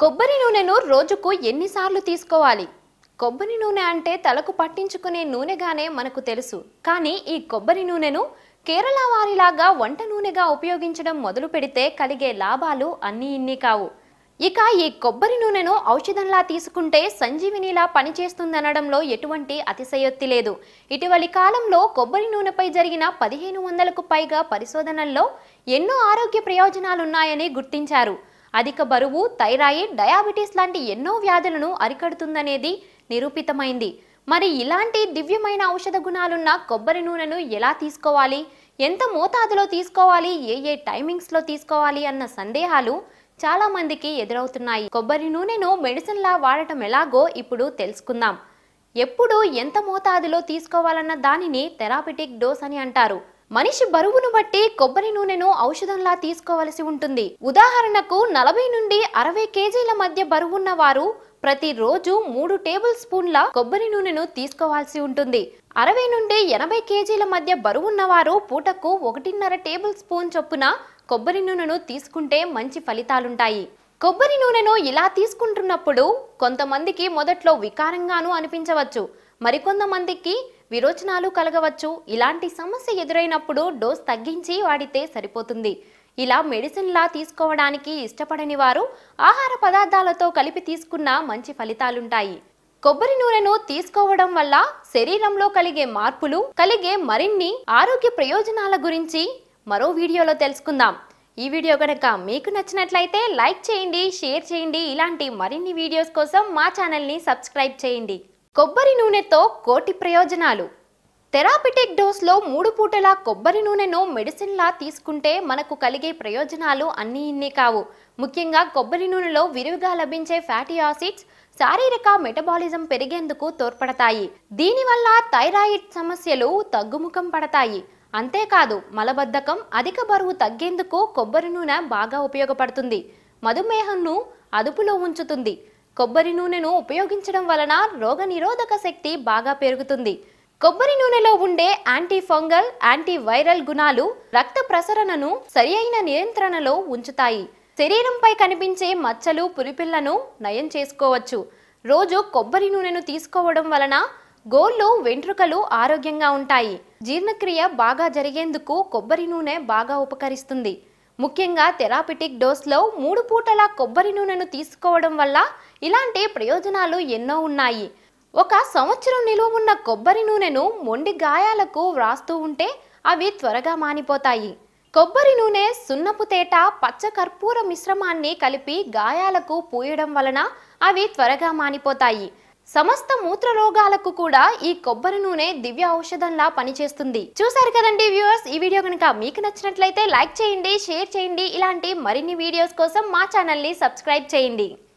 కొబ్బరి నూనెను రోజుకు ఎన్నిసార్లు తీసుకోవాలి కొబ్బరి నూనె అంటే తలకు పట్టించుకునే నూనెగానే మనకు తెలుసు కానీ ఈ కొబ్బరి నూనెను కేరళ వారిలాగా వంట నూనెగా ఉపయోగించడం మొదలు పెడితే కలిగే లాభాలు అన్నీ ఇన్ని కావు ఇక ఈ కొబ్బరి నూనెను ఔషధంలా తీసుకుంటే సంజీవినిలా పనిచేస్తుందనడంలో ఎటువంటి అతిశయోక్తి లేదు ఇటీవలి కాలంలో కొబ్బరి నూనెపై జరిగిన పదిహేను వందలకు పైగా పరిశోధనల్లో ఎన్నో ఆరోగ్య ప్రయోజనాలున్నాయని గుర్తించారు అధిక బరువు థైరాయిడ్ డయాబెటీస్ లాంటి ఎన్నో వ్యాధులను అరికడుతుందనేది నిరూపితమైంది మరి ఇలాంటి దివ్యమైన ఔషధ గుణాలున్న కొబ్బరి నూనెను ఎలా తీసుకోవాలి ఎంత మోతాదులో తీసుకోవాలి ఏ ఏ టైమింగ్స్లో తీసుకోవాలి అన్న సందేహాలు చాలా మందికి ఎదురవుతున్నాయి కొబ్బరి నూనెను మెడిసిన్లా వాడటం ఎలాగో ఇప్పుడు తెలుసుకుందాం ఎప్పుడు ఎంత మోతాదులో తీసుకోవాలన్న దానిని థెరాపిటిక్ డోస్ అని అంటారు మనిషి బరువును బట్టి కొబ్బరి నూనెను ఔషధంలా తీసుకోవలసి ఉంటుంది ఉదాహరణకు నలభై నుండి అరవై కేజీల మధ్య బరువున్న వారు ప్రతిరోజు మూడు టేబుల్ స్పూన్ల కొబ్బరి నూనెను తీసుకోవాల్సి ఉంటుంది అరవై నుండి ఎనభై కేజీల మధ్య బరువున్న వారు పూటకు ఒకటిన్నర టేబుల్ స్పూన్ చొప్పున కొబ్బరి నూనెను తీసుకుంటే మంచి ఫలితాలుంటాయి కొబ్బరి నూనెను ఇలా తీసుకుంటున్నప్పుడు కొంతమందికి మొదట్లో వికారంగాను అనిపించవచ్చు మరికొంతమందికి విరోచనాలు కలగవచ్చు ఇలాంటి సమస్య ఎదురైనప్పుడు డోస్ తగ్గించి వాడితే సరిపోతుంది ఇలా మెడిసిన్లా తీసుకోవడానికి ఇష్టపడని వారు ఆహార పదార్థాలతో కలిపి తీసుకున్న మంచి ఫలితాలుంటాయి కొబ్బరి నూనెను తీసుకోవడం వల్ల శరీరంలో కలిగే మార్పులు కలిగే మరిన్ని ఆరోగ్య ప్రయోజనాల గురించి మరో వీడియోలో తెలుసుకుందాం ఈ వీడియో కనుక మీకు నచ్చినట్లయితే లైక్ చేయండి షేర్ చేయండి ఇలాంటి మరిన్ని వీడియోస్ కోసం మా ఛానల్ని సబ్స్క్రైబ్ చేయండి కొబ్బరి నూనెతో కోటి ప్రయోజనాలు థెరాపిటిక్ డోస్లో మూడు పూటల కొబ్బరి నూనెను మెడిసిన్లా తీసుకుంటే మనకు కలిగే ప్రయోజనాలు అన్నీ ఇన్ని కావు ముఖ్యంగా కొబ్బరి నూనెలో విరివిగా లభించే ఫ్యాటీ ఆసిడ్స్ శారీరక మెటబాలిజం పెరిగేందుకు తోడ్పడతాయి దీనివల్ల థైరాయిడ్ సమస్యలు తగ్గుముఖం పడతాయి అంతేకాదు మలబద్ధకం అధిక బరువు తగ్గేందుకు కొబ్బరి నూనె బాగా ఉపయోగపడుతుంది మధుమేహంను అదుపులో ఉంచుతుంది కొబ్బరి నూనెను ఉపయోగించడం వలన రోగ నిరోధక శక్తి బాగా పెరుగుతుంది కొబ్బరి నూనెలో ఉండే యాంటీ ఫంగల్ యాంటీ వైరల్ గుణాలు రక్త ప్రసరణను సరియైన నియంత్రణలో ఉంచుతాయి శరీరంపై కనిపించే మచ్చలు పురిపిల్లను నయం చేసుకోవచ్చు రోజు కొబ్బరి నూనెను తీసుకోవడం వలన గోళ్ళు వెంట్రుకలు ఆరోగ్యంగా ఉంటాయి జీర్ణక్రియ బాగా జరిగేందుకు కొబ్బరి నూనె బాగా ఉపకరిస్తుంది ముఖ్యంగా థెరాపిటిక్ డోస్లో మూడు పూటల కొబ్బరి నూనెను తీసుకోవడం వల్ల ఇలాంటి ప్రయోజనాలు ఎన్నో ఉన్నాయి ఒక సంవత్సరం నిలువ ఉన్న కొబ్బరి నూనెను మొండి గాయాలకు వ్రాస్తూ ఉంటే అవి త్వరగా మానిపోతాయి కొబ్బరి నూనె సున్నపు తేట పచ్చ కర్పూర మిశ్రమాన్ని కలిపి గాయాలకు పూయడం వలన అవి త్వరగా మానిపోతాయి సమస్త మూత్ర రోగాలకు కూడా ఈ కొబ్బరి నూనె దివ్య ఔషధంలా పనిచేస్తుంది చూసారు కదండి వ్యూవర్స్ ఈ వీడియో కనుక మీకు నచ్చినట్లయితే లైక్ చేయండి షేర్ చేయండి ఇలాంటి మరిన్ని వీడియోస్ కోసం మా ఛానల్ని సబ్స్క్రైబ్ చేయండి